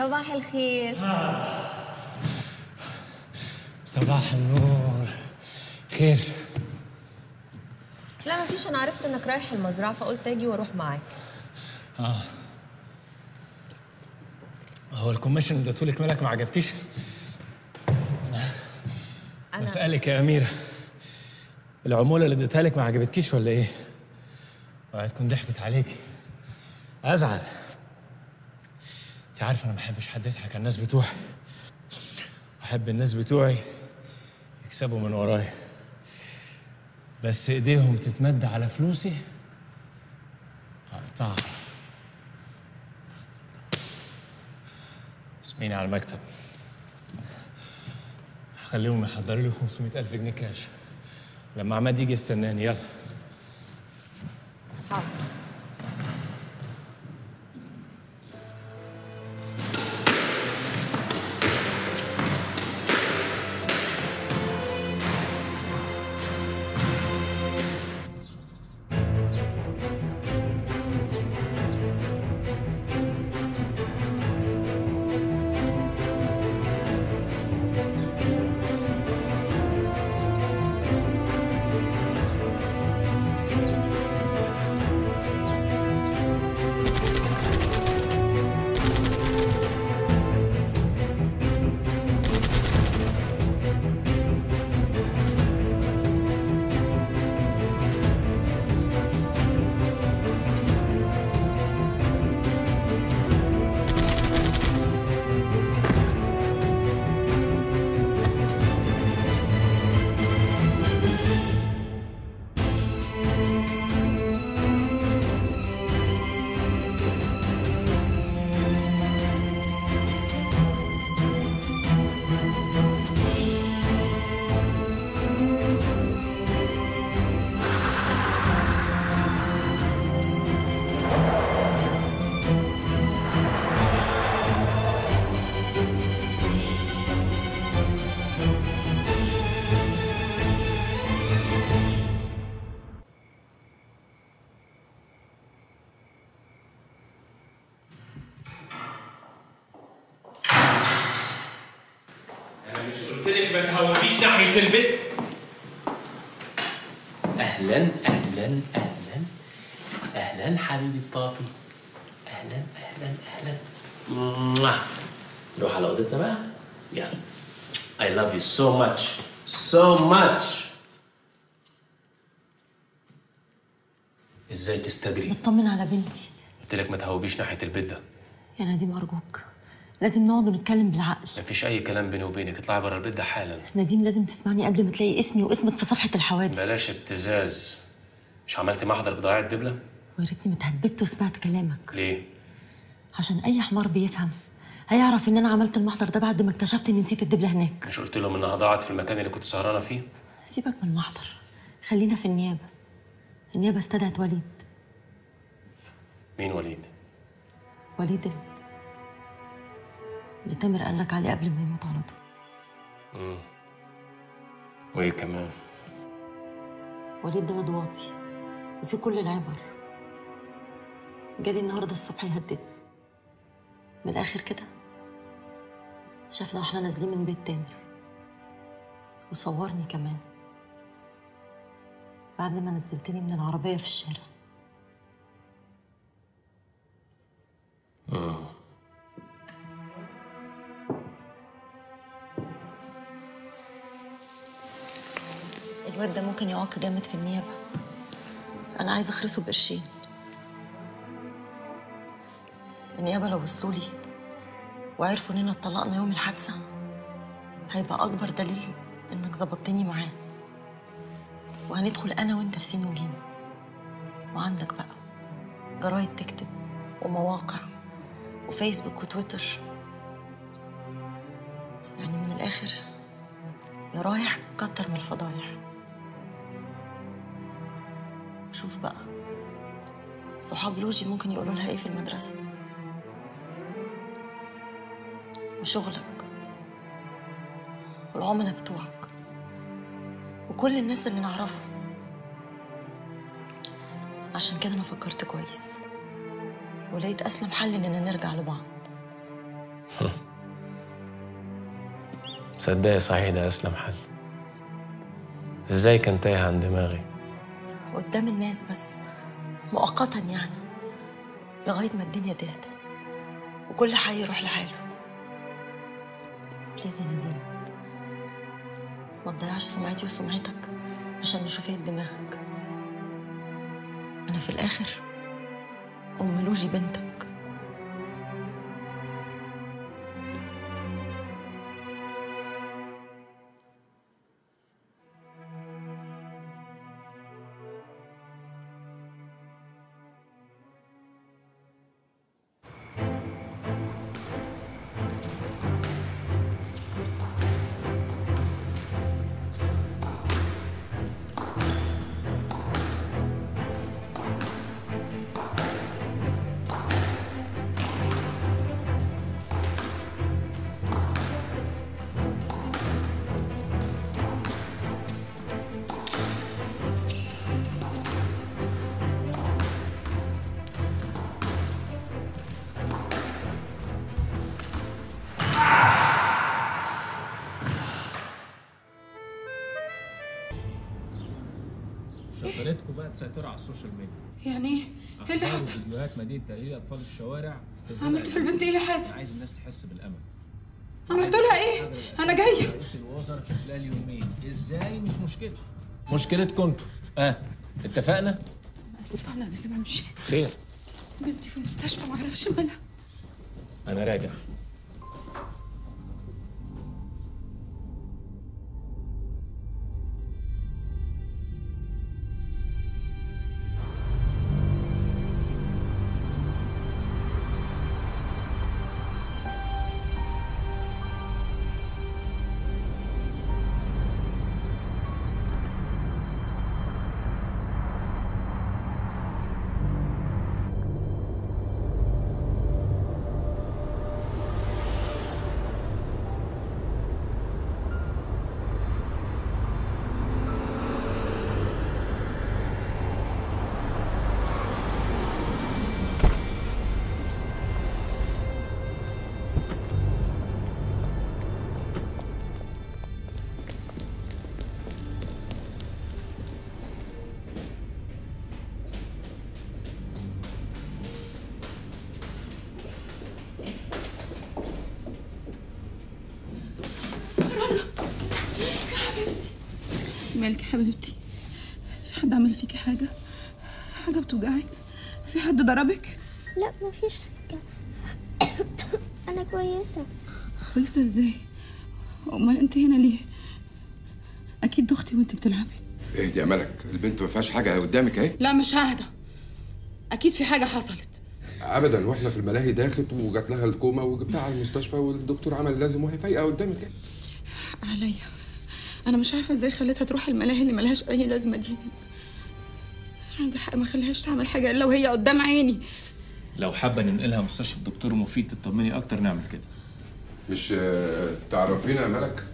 صباح الخير صباح النور خير لا ما فيش انا عرفت انك رايح المزرعه فقلت اجي واروح معاك اه هو الكوميشن اللي اديتهولك مالك ما عجبكيش؟ انا بسألك يا أميرة العمولة اللي اديتها لك ما عجبتكيش ولا إيه؟ اوعي تكون ضحكت عليكي أزعل أنت عارفة أنا ما بحبش حد يضحك على الناس بتوعي بحب الناس بتوعي يكسبوا من ورايا بس إيديهم تتمد على فلوسي هقطعها اسمعيني على المكتب هخليهم يحضروا لي 500 ألف جنيه كاش لما عماد يجي يستناني يلا حاضر أنا مش قلت لك ما تهونيش ناحية البيت اهلا اهلا اهلا اهلا حبيبي بابي اهلا اهلا اهلا موah. نروح على اوضتنا بقى يلا I love you so much so much ازاي تستجري بطمن على بنتي قلت لك ما تهوبيش ناحيه البيت ده يا نديم أرجوك لازم نقعد ونتكلم بالعقل مفيش اي كلام بيني وبينك اطلعي بره البيت ده حالا نديم لازم تسمعني قبل ما تلاقي اسمي واسمك في صفحة الحوادث بلاش ابتزاز مش عملتي محضر بضياع الدبله ويا ريتني متهببت وسمعت كلامك ليه عشان أي حمار بيفهم هيعرف إن أنا عملت المحضر ده بعد ما اكتشفت إني نسيت الدبلة هناك مش قلت لهم انها ضاعت في المكان اللي كنت سهرانه فيه سيبك من المحضر خلينا في النيابة النيابة استدعت وليد مين وليد وليد ال- اللي تامر قال لك عليه قبل ما يموت على طول وايه كمان وليد ده واد واطي وفي كل العبر جالي النهارده الصبح يهددني من الاخر كده شافنا واحنا نازلين من بيت تامر وصورني كمان بعد ما نزلتني من العربية في الشارع الواد ده ممكن يعاق جامد في النيابة أنا عايزة أخرسه بقرشين النيابة لو وصلوا لي وعرفوا إننا اتطلقنا يوم الحادثة هيبقى أكبر دليل إنك ظبطتني معاه وهندخل أنا وأنت في سين وجيم وعندك بقى جرايد تكتب ومواقع وفيسبوك وتويتر يعني من الآخر يا رايح كتر من الفضايح شوف بقى صحاب لوجي ممكن يقولوا لها ايه في المدرسة وشغلك والعملاء بتوعك وكل الناس اللي نعرفهم عشان كده انا فكرت كويس ولقيت اسلم حل اننا نرجع لبعض صدقني صحيح ده اسلم حل ازاي كان تايه عن دماغي قدام الناس بس مؤقتا يعني لغاية ما الدنيا تهدى وكل حي يروح لحاله بليز يا نديم ما تضيعش سمعتي وسمعتك عشان نشوف ايه دماغك انا في الاخر ام لوجي بنتك شطارتكم بقى تسيطروا على السوشيال ميديا يعني ايه؟ ايه اللي أخبار حصل؟ وفيديوهات مدينة تأهيل أطفال الشوارع عملت في البنت ايه يا حازم؟ عايز الناس تحس بالأمل عملت لها ايه؟ انا جايه رئيس الوزراء في خلال يومين ازاي مش مشكلة مشكلتكم انتوا اه اتفقنا اسفه انا لازم امشي خير بنتي في المستشفى ما اعرفش مالها انا راجع مالك يا حبيبتي في حد عمل فيكي حاجه حاجه بتوجعك في حد ضربك لا مفيش حاجة أنا كويسة كويسه ازاي امال انت هنا ليه اكيد دختي وانت بتلعبي اهدي يا ملك البنت ما فيهاش حاجه قدامك اهي لا مش ههدى اكيد في حاجه حصلت ابدا واحنا في الملاهي داخت وجات لها الكوما وجبتها على المستشفى والدكتور عمل اللازم وهي فايقه قدامك اهي عليا انا مش عارفه ازاي خليتها تروح الملاهي اللي ملهاش اي لازمه دي عندي حق ما خليهاش تعمل حاجه الا وهي قدام عيني لو حابة ننقلها مستشفى الدكتور مفيد تطمني أكتر نعمل كده مش آه، تعرفينا يا ملك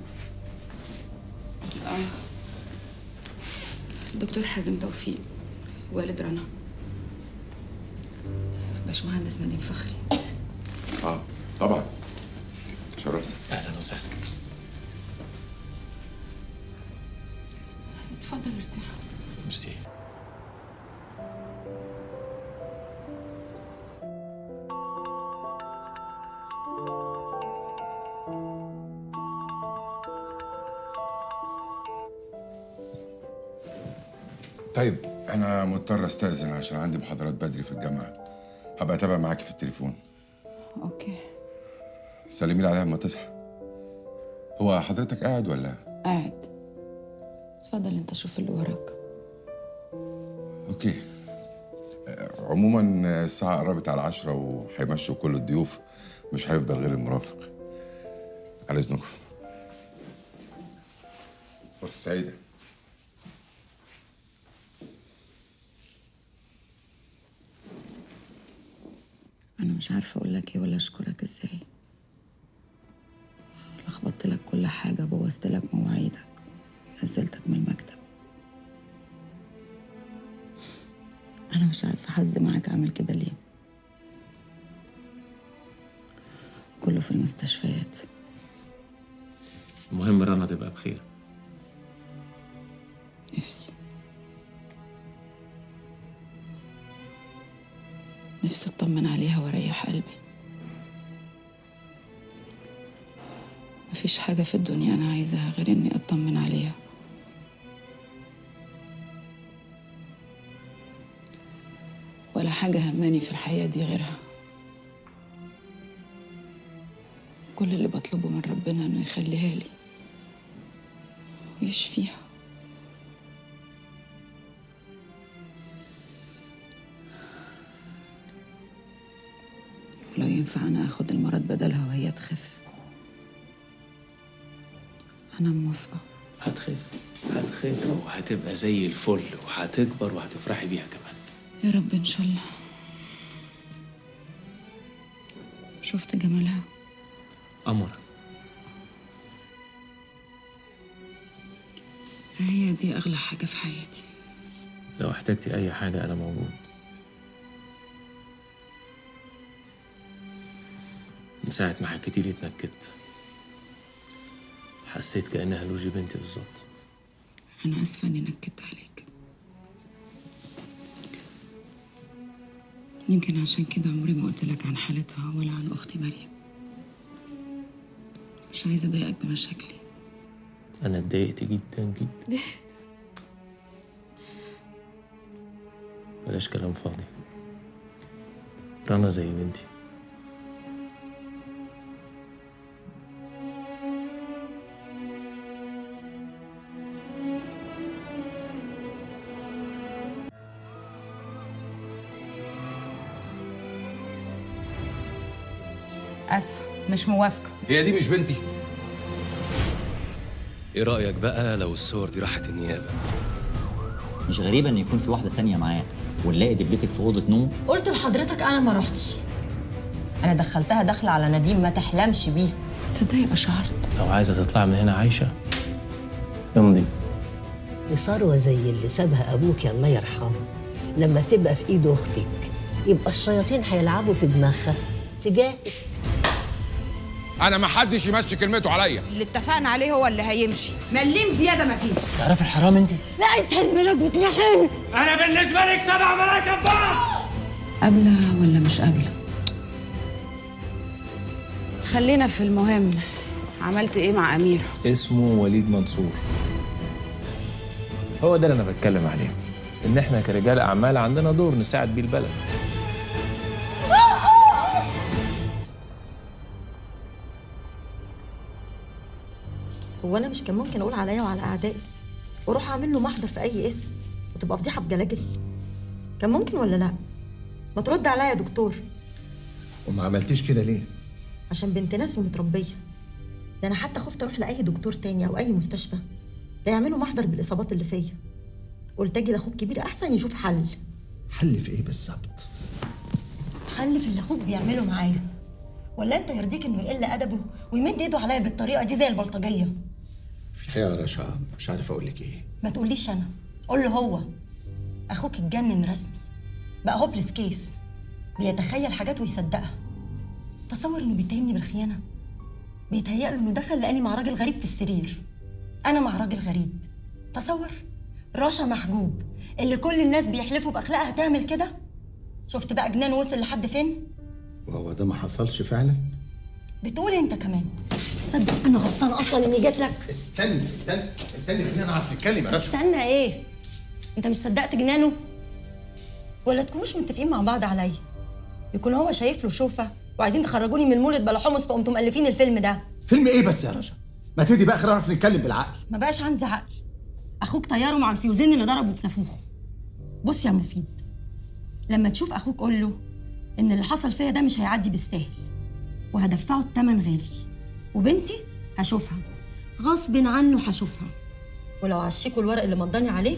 دكتور حازم توفيق والد رنا باشمهندس نديم فخري اه طبعا شرفنا أهلا وسهلا اتفضل ارتاح ميرسي طيب انا مضطر استاذن عشان عندي محاضرات بدري في الجامعه هبقى اتابع معاكي في التليفون اوكي سلمي لي عليها لما تصحى هو حضرتك قاعد ولا قاعد اتفضل انت شوف اللي وراك اوكي آه، عموما الساعة قربت على عشرة وهيمشوا كل الضيوف مش هيفضل غير المرافق على اذنكم فرصة سعيدة انا مش عارفه اقول لك ايه ولا اشكرك ازاي لخبطت لك كل حاجه بوظت لك مواعيدك نزلتك من المكتب انا مش عارفه حظي معاك اعمل كده ليه كله في المستشفيات المهم رنا تبقى بخير نفسي نفسي اطمن عليها واريح قلبي مفيش حاجة في الدنيا أنا عايزاها غير إني أطمن عليها ولا حاجة هماني في الحياة دي غيرها كل اللي بطلبه من ربنا إنه يخليها لي ويشفيها ولو ينفع أنا أخد المرض بدلها وهي تخف أنا موافقة هتخف هتخف وهتبقى زي الفل وهتكبر وهتفرحي بيها كمان يا رب إن شاء الله شفت جمالها قمر هي دي أغلى حاجة في حياتي لو احتجتي أي حاجة أنا موجود من ساعة ما حكيتي لي اتنكدت حسيت كأنها لوجي بنتي بالظبط أنا آسفة إني نكدت عليك يمكن عشان كده عمري ما قلت لك عن حالتها ولا عن أختي مريم مش عايزة أضايقك بمشاكلي أنا اتضايقت جدا جدا بلاش كلام فاضي رنا زي بنتي اسفه مش موافقه هي دي مش بنتي ايه رأيك بقى لو الصور دي راحت النيابة؟ مش غريبة إن يكون في واحدة تانية معاه ونلاقي دبلتك في أوضة نوم قلت لحضرتك انا ما رحتش انا دخلتها دخله على نديم ما تحلمش بيها تصدقي أشعرت لو عايزة تطلع من هنا عايشة امضي دي ثروة زي اللي سابها أبوك الله يرحمه لما تبقى في إيد أختك يبقى الشياطين هيلعبوا في دماغها تجاهك انا ما حدش يمشي كلمته عليا اللي اتفقنا عليه هو اللي هيمشي مليم زياده ما فيش تعرف الحرام أنت؟ لا أنت الملاك بتنحل أنا بالنسبة لك سبع ملايكة بعض قابلة ولا مش قابلة خلينا في المهم عملت إيه مع أميرة اسمه وليد منصور هو ده اللي انا بتكلم عليه ان احنا كرجال اعمال عندنا دور نساعد بيه البلد هو انا مش كان ممكن اقول عليا وعلى اعدائي واروح اعمل له محضر في اي اسم وتبقى فضيحه بجلاجل كان ممكن ولا لا ما ترد عليا يا دكتور وما عملتيش كده ليه؟ عشان بنت ناس ومتربيه ده انا حتى خفت اروح لاي دكتور تاني او اي مستشفى ده يعملوا محضر بالاصابات اللي فيا قلت اجي لاخوك كبير احسن يشوف حل حل في ايه بالظبط؟ حل في اللي اخوك بيعمله معايا ولا انت يرضيك انه يقل ادبه ويمد ايده عليا بالطريقه دي زي البلطجيه في الحقيقة يا رشا مش عارف أقول لك إيه ما تقوليش انا قول له هو اخوك اتجنن رسمي بقى هوبلس كيس بيتخيل حاجات ويصدقها تصور انه بيتهمني بالخيانه بيتهيأ له انه دخل لقاني مع راجل غريب في السرير انا مع راجل غريب تصور رشا محجوب اللي كل الناس بيحلفوا باخلاقها تعمل كده شفت بقى جنان وصل لحد فين وهو ده ما حصلش فعلا؟ بتقول انت كمان تصدق انا غلطانه اصلا اني جيت لك استني استني استني خلينا نعرف نتكلم يا رشا استنى ايه انت مش صدقت جنانه ولا تكونوش متفقين مع بعض عليا يكون هو شايف له شوفه وعايزين تخرجوني من مولد بلا حمص فقمتوا مؤلفين الفيلم ده فيلم إيه بس يا رشا؟ ما تهدي بقى خلينا نعرف نتكلم بالعقل ما بقاش عندي عقل اخوك طياره مع الفيوزين اللي ضربوا في نافوخه بص يا مفيد لما تشوف اخوك قول له ان اللي حصل فيا ده مش هيعدي بالسهل وهدفعه التمن غالي وبنتي هشوفها غصب عنه هشوفها ولو عشيكوا الورق اللي مضاني عليه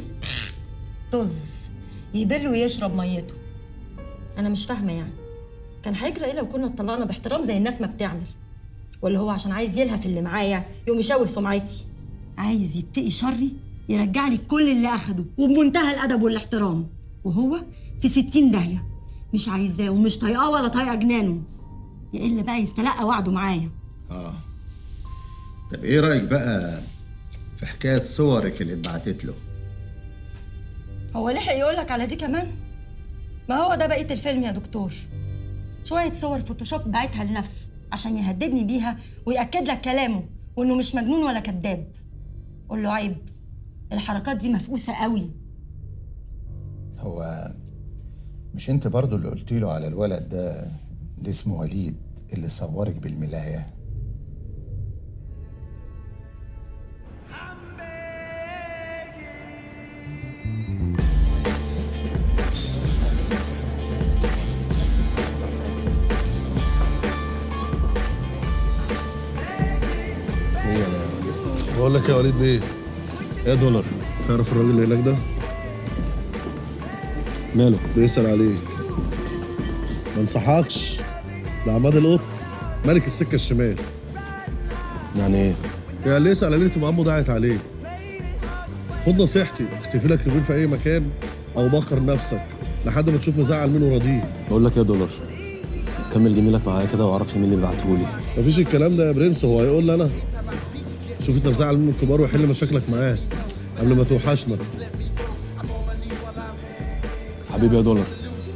طز يبل ويشرب ميته انا مش فاهمه يعني كان هيجرى ايه لو كنا اتطلقنا باحترام زي الناس ما بتعمل ولا هو عشان عايز يلهف اللي معايا يقوم يشوه سمعتي عايز يتقي شري يرجع لي كل اللي اخده وبمنتهى الادب والاحترام وهو في ستين داهيه مش عايزاه ومش طايقاه ولا طايقه جنانه يا الا بقى يستلقى وعده معايا آه طب ايه رايك بقى في حكايه صورك اللي اتبعتت له هو لحق يقول لك على دي كمان ما هو ده بقيه الفيلم يا دكتور شويه صور فوتوشوب بعتها لنفسه عشان يهددني بيها ويأكد لك كلامه وانه مش مجنون ولا كذاب قول له عيب الحركات دي مفقوسه قوي هو مش انت برضو اللي قلت له على الولد ده اللي اسمه وليد اللي صورك بالملايه بقول لك يا وليد بيه يا دولار تعرف الراجل اللي هناك ده؟ ماله؟ بيسأل عليك ما انصحكش ده عماد القط ملك السكة الشمال يعني ايه؟ يعني اللي يسأل عليه تبقى عمه ضاعت عليه خد نصيحتي اختفي لك يومين في أي مكان أو بخر نفسك لحد ما تشوفه زعل منه راضيه بقول لك يا دولار كمل جميلك معايا كده وعرفني مين اللي بعتهولي مفيش الكلام ده يا برنس هو هيقول لي أنا شوف أنت مزعل منه الكبار وحل مشاكلك معاه قبل ما توحشنا حبيبي يا دولار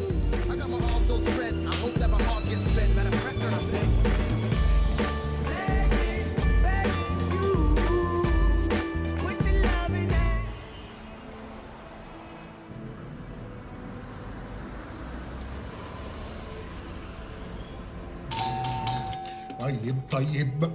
طيب طيب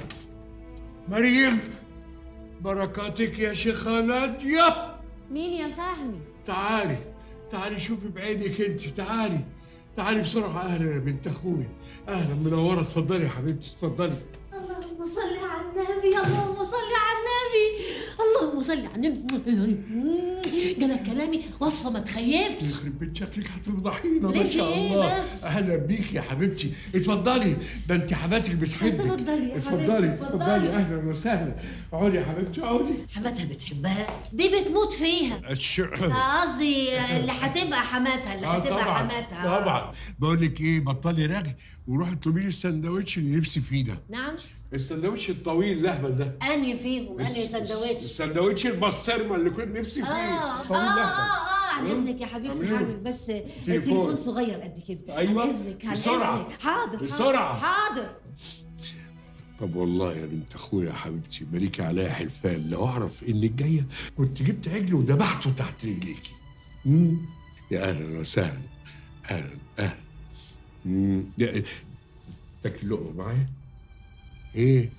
مريم بركاتك يا شيخة نادية مين يا فهمي؟ تعالي تعالي شوفي بعينك انت تعالي تعالي بسرعة أهلا يا بنت أخوي أهلا منورة اتفضلي يا حبيبتي اتفضلي اللهم صل على النبي اللهم صل على النبي اللهم صل على النبي ده انا كلامي وصفه ما تخيبش يخرب بيت شكلك هتفضحينا ليه ما في شاء إيه الله بس؟ أهلا بيك يا حبيبتي اتفضلي ده أنت حماتك بتحبك اتفضلي يا اتفضلي حبيبتي، اتفضلي اتفضلي. أهلا وسهلا اقعدي يا حبيبتي اقعدي حماتها بتحبها دي بتموت فيها الش- آه، قصدي اللي هتبقى حماتها اللي آه هتبقى طبعا حماتها طبعا بقول لك ايه بطلي رغي وروحي اطلبي لي السندوتش اللي نفسي فيه ده نعم السندوتش الطويل الاهبل ده انهي فيهم انهي سندوتش السندوتش البسطرمه اللي كنت نفسي فيه اه اه طويل اه الأهبل. اه عن ها؟ اذنك يا حبيبتي اعملي له. هعمل بس تليفون. تليفون صغير قد كده أيوة. عن اذنك عن بسرعة. اذنك حاضر بسرعة. حاضر حاضر طب والله يا بنت اخويا يا حبيبتي مالكي عليا حلفان لو اعرف انك جايه كنت جبت عجل وذبحته تحت رجليكي مم. يا اهلا وسهلا اهلا اهلا مم. يا- تاكلي لقمه معايا ايه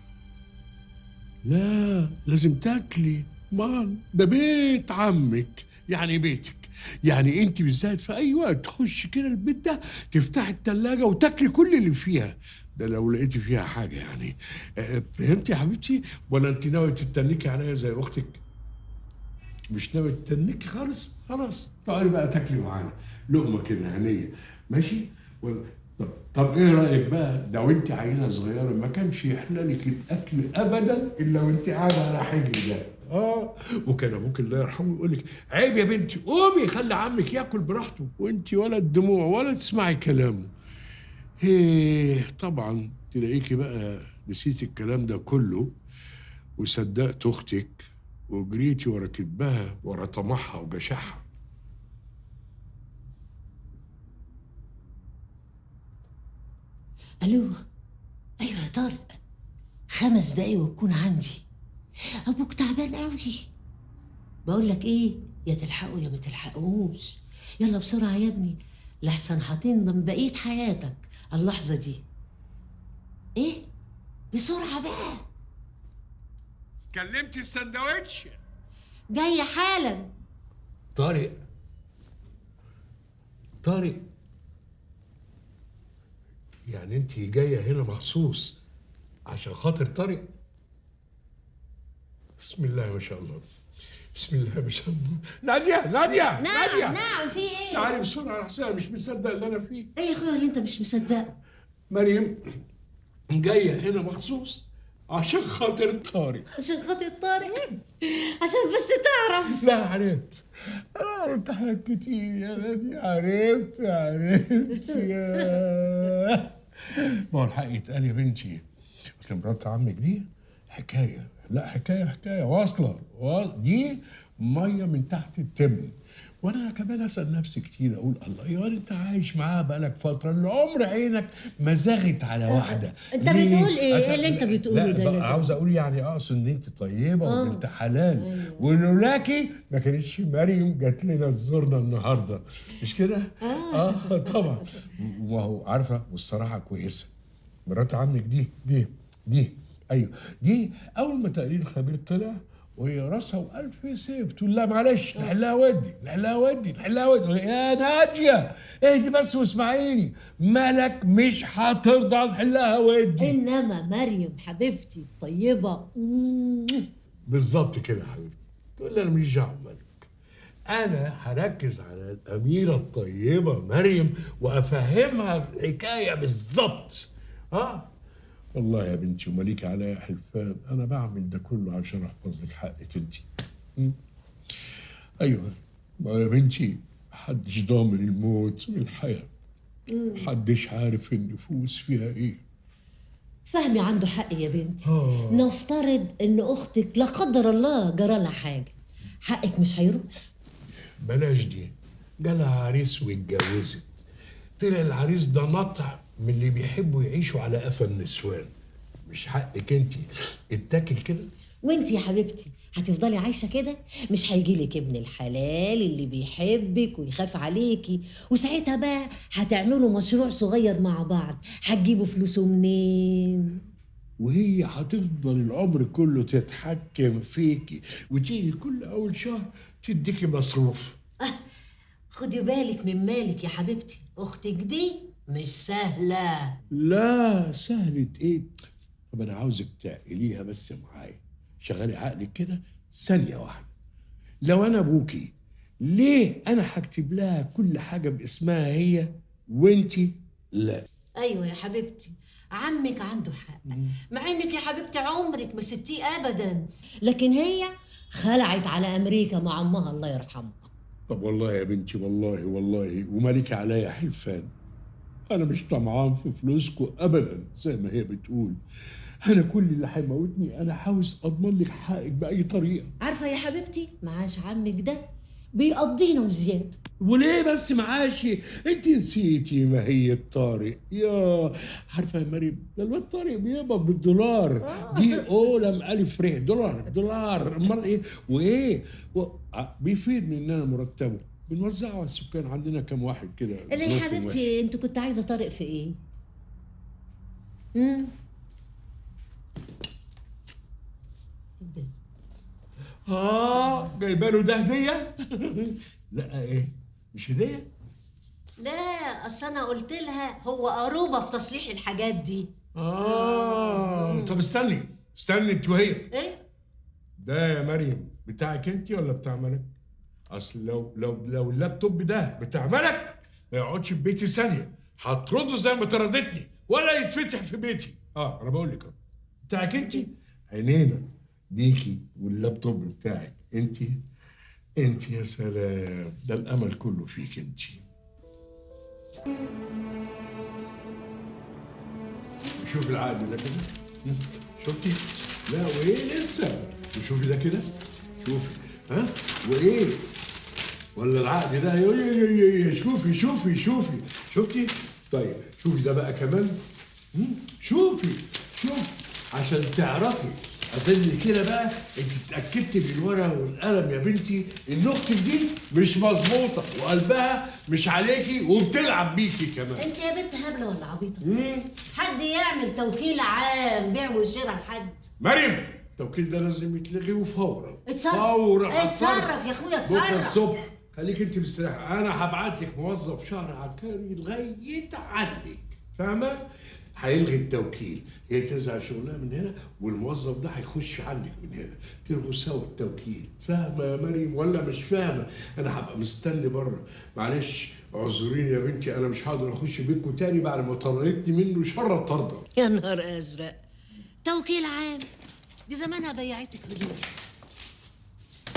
لا لازم تاكلي مال ده بيت عمك يعني بيتك يعني انت بالذات في اي وقت تخش كده البيت ده تفتحي التلاجة وتاكلي كل اللي فيها ده لو لقيتي فيها حاجة يعني آه، فهمتي يا حبيبتي ولا انت ناوية تتنكي عليا زي اختك مش ناوية تتنكي خالص خلاص تعالي بقى تاكلي معانا لقمة كده هنية ماشي ولا طب, طب ايه رايك بقى لو انت عيله صغيره ما كانش يحلى لك الاكل ابدا الا وانت قاعده على حجر ده اه وكان ابوك الله يرحمه يقول لك عيب يا بنتي قومي خلي عمك ياكل براحته وانت ولا الدموع ولا تسمعي كلامه ايه طبعا تلاقيكي بقى نسيتي الكلام ده كله وصدقت اختك وجريتي ورا كدبها ورا طمعها وجشعها الو ايوه يا طارق خمس دقايق وتكون عندي ابوك تعبان قوي بقول لك ايه يا تلحقوا يا ما تلحقوش يلا بسرعه يا ابني لحسن هتندم بقيه حياتك على اللحظه دي ايه بسرعه بقى كلمتي السندوتش جايه حالا طارق طارق يعني انت جايه هنا مخصوص عشان خاطر طارق بسم الله ما شاء الله بسم الله ما شاء الله ناديه ناديه نعم ناديه نعم في ايه تعالي بسرعه احسن أنا مش مصدق اللي انا فيه ايه يا اخويا اللي انت مش مصدقه مريم جايه هنا مخصوص عشان خاطر طارق عشان خاطر طارق عشان بس تعرف لا عرفت انا عرفت حاجات كتير يا نادي عرفت عرفت يا ما هو الحق يتقال يا بنتي اصل مرات عمك دي حكايه لا حكايه حكايه واصله وا- دي ميه من تحت التبن وانا كمان اسال نفسي كتير اقول الله يا انت عايش معاها بقالك فتره العمر عينك ما زغت على واحده أنت ليه؟ بتقول إيه؟ أت- إيه اللي أنت بتقوله لا ده؟ بقى لا، ده. عاوز اقول يعني اقصد ان انت طيبه آه. وبنت حلال ولولاكي ما كانتش مريم جات لنا تزورنا النهارده مش كده؟ آه. اه طبعا وهو عارفه والصراحه كويسه مرات عمك دي دي دي ايوه دي اول ما تقرير الخبير طلع وهي راسها والف سيف تقول لا معلش نحلها ودي نحلها ودي نحلها ودي يا ناديه اهدي بس واسمعيني مالك مش هترضى نحلها ودي انما مريم حبيبتي الطيبه مم. بالظبط كده يا حبيبي تقول لي انا مش دعوه بمالك انا هركز على الاميره الطيبه مريم وافهمها الحكايه بالظبط ها والله يا بنتي ومليك عليا حلفان انا بعمل ده كله عشان احفظ لك حقك انت م? ايوه ما يا بنتي محدش ضامن الموت من الحياه مم. محدش عارف النفوس فيها ايه فهمي عنده حق يا بنتي آه. نفترض ان اختك لا قدر الله جرى لها حاجه حقك مش هيروح بلاش دي جالها عريس واتجوزت طلع العريس ده نطع من اللي بيحبوا يعيشوا على قفا النسوان مش حقك انت اتاكل كده وانت يا حبيبتي هتفضلي عايشه كده مش هيجيلك ابن الحلال اللي بيحبك ويخاف عليكي وساعتها بقى هتعملوا مشروع صغير مع بعض هتجيبوا فلوسه منين وهي هتفضل العمر كله تتحكم فيكي وتيجي كل اول شهر تديكي مصروف خدي بالك من مالك يا حبيبتي اختك دي مش سهله لا سهلة ايه طب انا عاوزك تعقليها بس معايا شغلي عقلك كده ثانية واحدة لو انا ابوكي ليه انا هكتب لها كل حاجة باسمها هي وانتي لا ايوه يا حبيبتي عمك عنده حق مع انك يا حبيبتي عمرك ما سبتيه ابدا لكن هي خلعت على امريكا مع امها الله يرحمها طب والله يا بنتي والله والله ومالك عليا حلفان انا مش طمعان في فلوسكم ابدا زي ما هي بتقول انا كل اللي هيموتني انا عاوز اضمن لك حقك باي طريقه عارفه يا حبيبتي معاش عمك ده بيقضينا وزياده وليه بس معاشي انت نسيتي ماهية طارق يا عارفه يا مريم ده الواد طارق بيقبض بالدولار دي او لم الف ر دولار دولار امال ايه وايه و... ع- بيفيدني ان انا مرتبه بنوزعه على السكان عندنا كام واحد كده اللي يا ظروفهم وحشة. حبيبتي انت كنت عايزه طارق في ايه امم اه جايبه له ده هديه لا ايه مش هديه لا اصل انا قلت لها هو قروبه في تصليح الحاجات دي اه طب استني استني انت وهي ايه ده يا مريم بتاعك انت ولا بتاع ملك؟ اصل لو لو لو اللابتوب ده بتاع ملك ما يقعدش في بيتي ثانيه هطرده زي ما طردتني ولا يتفتح في بيتي اه انا بقول لك اهو بتاعك انت عينينا ليكي واللابتوب بتاعك انت انت يا سلام ده الامل كله فيك انت شوف العقد ده كده شفتي لا وايه لسه وشوفي ده كده شوفي ها وايه ولا العقد ده يا- يا- يا- يا- شوفي شوفي شوفي شفتي طيب شوفي ده بقى كمان مم، شوفي شوفي عشان تعرفي اظن كده بقى انت اتاكدتي بالورقه والقلم يا بنتي ان اختك دي مش مظبوطه وقلبها مش عليكي وبتلعب بيكي كمان انت يا بنت هبله ولا عبيطه حد يعمل توكيل عام بيع وشراء لحد مريم التوكيل ده لازم يتلغي وفورا اتصرف فورا اتصرف يا اخويا بكره اتصرف الصبح خليك انت مستريحه انا هبعت لك موظف شهر عكاري لغايه عندك فاهمه هيلغي التوكيل هي تزعل شغلها من هنا والموظف ده هيخش عندك من هنا تلغوا سوا التوكيل فاهمه يا مريم ولا مش فاهمه انا هبقى مستني بره معلش اعذريني يا بنتي انا مش هقدر اخش بيتكم تاني بعد ما طردتني منه شر الطرده يا نهار ازرق توكيل عام دي زمانها بيعتك هدوم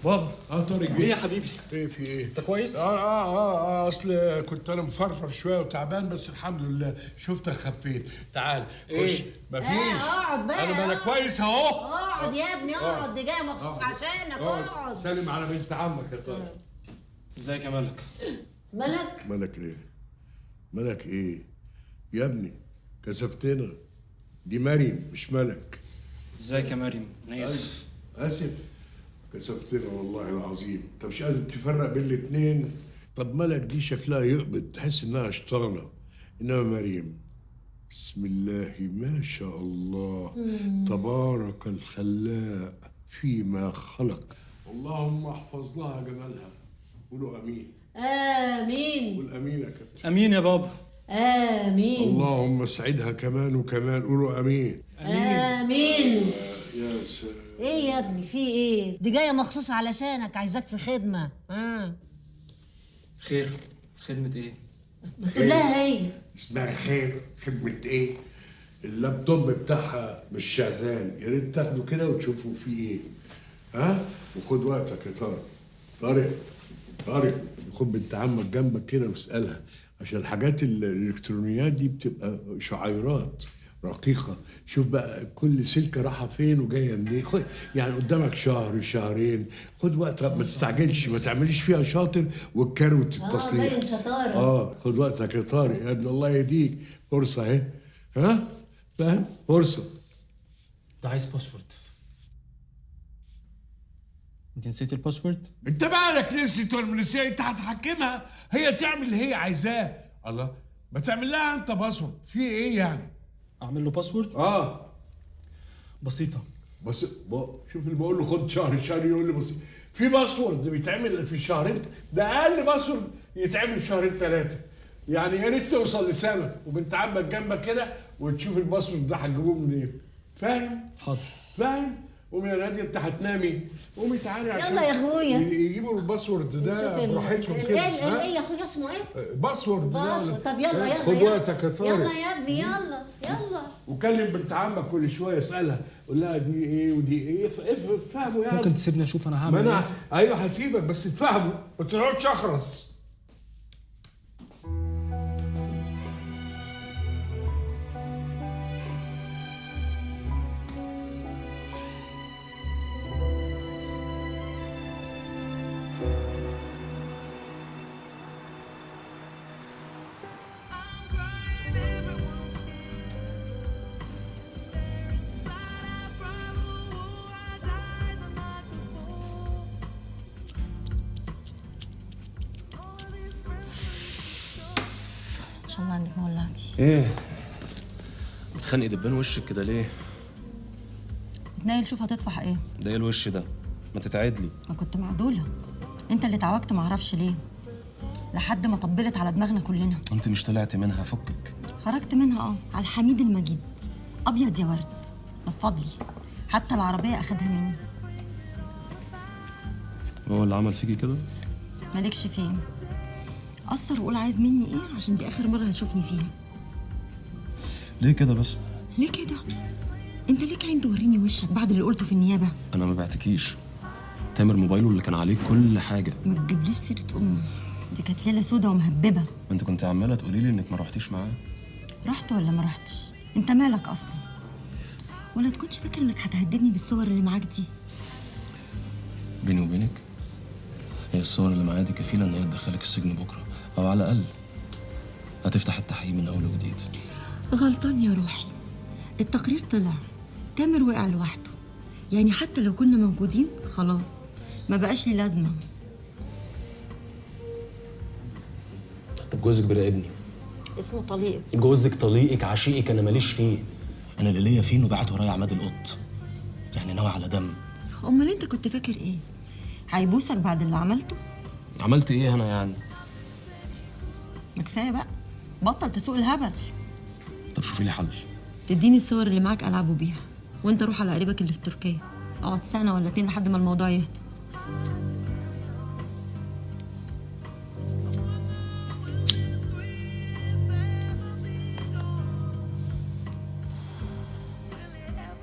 بابا اه طارق ايه يا حبيبي؟ ايه في ايه؟ انت كويس؟ اه اه اه, آه اصل كنت انا مفرفر شويه وتعبان بس الحمد لله شفتك خفيت تعال إيه؟ خش مفيش آه، اقعد بقى انا ما انا اقعد. كويس اهو اقعد يا ابني اقعد دي جايه مخصوص آه. عشانك اقعد. اقعد سلم على بنت عمك يا طارق ازيك يا ملك؟ ملك ملك ايه؟ ملك ايه؟ يا ابني كسفتنا دي مريم مش ملك ازيك يا مريم؟ انا اسف اسف كسفتنا والله العظيم انت مش قادر تفرق بين الاتنين طب ملك دي شكلها يقبض تحس انها شطانه انما مريم بسم الله ما شاء الله مم. تبارك الخلاق فيما خلق اللهم احفظ لها جمالها قولوا امين امين قول امين يا كابتن امين يا بابا امين اللهم اسعدها كمان وكمان قولوا امين امين يا سلام ايه يا ابني في ايه دي جايه مخصوص علشانك عايزاك في خدمه اه خير خدمة ايه؟ ما تقول لها هي اسمها خير خدمة ايه؟ اللابتوب بتاعها مش شغال يا ريت تاخده كده وتشوفوا فيه ايه ها؟ وخد وقتك يا طارق طارق طارق خد بنت عمك جنبك كده واسألها عشان الحاجات ال- الالكترونيات دي بتبقى شعيرات رقيقة شوف بقى كل سلكة رايحة فين وجاية منين خد يعني قدامك شهر شهرين خد وقتك ما تستعجلش ما تعمليش فيها شاطر والكروت اه التصليح باين شطاره اه خد وقتك يا طارق يا ابن الله يهديك فرصه اهي ها فاهم فرصه انت عايز باسورد انت نسيت الباسورد؟ انت مالك نسيت ولا ما نسيت انت هتحكمها هي تعمل اللي هي عايزاه الله ما تعمل لها انت باسورد في ايه يعني اعمل له باسورد؟ اه بسيطة بس ب- شوف اللي بقول له خد شهر شهر يقول لي بس في باسورد بيتعمل في شهرين ده اقل باسورد يتعمل في شهرين ثلاثه يعني يا ريت توصل لسنه وبنت عمك جنبك كده وتشوف الباسورد ده هتجيبوه منين فاهم؟ حاضر فاهم؟ قومي يا ناديه انت هتنامي قومي تعالي عشان يلا يا أخويا. ي- يجيبوا الباسورد ده شوف ال- براحتهم ال- كده ايه ال- ها؟ ايه يا اخويا اسمه ايه باسورد ده باسورد طب يلا يلا خد يلا. وقتك يا طارق يلا يا ابني يلا يلا وكلم بنت عمك كل شويه اسالها قول لها دي ايه ودي ايه ف- اف- افهموا يعني ممكن تسيبني اشوف انا ما هعمل انا ايه؟ ايوه هسيبك بس تفهموا ما تقعدش اخرس ان شاء الله عندك ما ولعتي ايه؟ بتخنقي دبان وشك كده ليه؟ اتنايل شوف هتدفع ايه ده ايه الوش ده؟ ما تتعدلي ما كنت معدوله انت اللي اتعوجت معرفش ليه لحد ما طبلت على دماغنا كلنا انت مش طلعتي منها فكك خرجت منها اه على الحميد المجيد ابيض يا ورد نفض لي حتى العربيه اخدها مني هو اللي عمل فيكي كده؟ مالكش فيه قصر وقول عايز مني ايه عشان دي اخر مره هتشوفني فيها ليه كده بس؟ ليه كده انت ليك عين توريني وشك بعد اللي قلته في النيابه انا ما بعتكيش تامر موبايله اللي كان عليه كل حاجه ما تجيبليش سيره امه دي كانت ليله سودا ومهببه ما انت كنت عماله تقولي لي انك ما رحتيش معاه رحت ولا ما رحتش انت مالك اصلا ولا تكونش فاكر انك هتهددني بالصور اللي معاك دي بيني وبينك هي الصور اللي معايا دي كفيله ان هي تدخلك السجن بكره او على الاقل هتفتح التحقيق من اول وجديد غلطان يا روحي التقرير طلع تامر وقع لوحده يعني حتى لو كنا موجودين خلاص ما بقاش لي لازمه طب جوزك بيراقبني اسمه طليق جوزك طليقك عشيقك انا ماليش فيه انا اللي ليا فيه انه بعت ورايا عماد القط يعني ناوي على دم امال انت كنت فاكر ايه هيبوسك بعد اللي عملته عملت ايه انا يعني ما كفايه بقى بطل تسوق الهبل طب شوفي لي حل تديني الصور اللي معاك العبوا بيها وانت روح على قريبك اللي في تركيا اقعد سنه ولا اتنين لحد ما الموضوع يهدى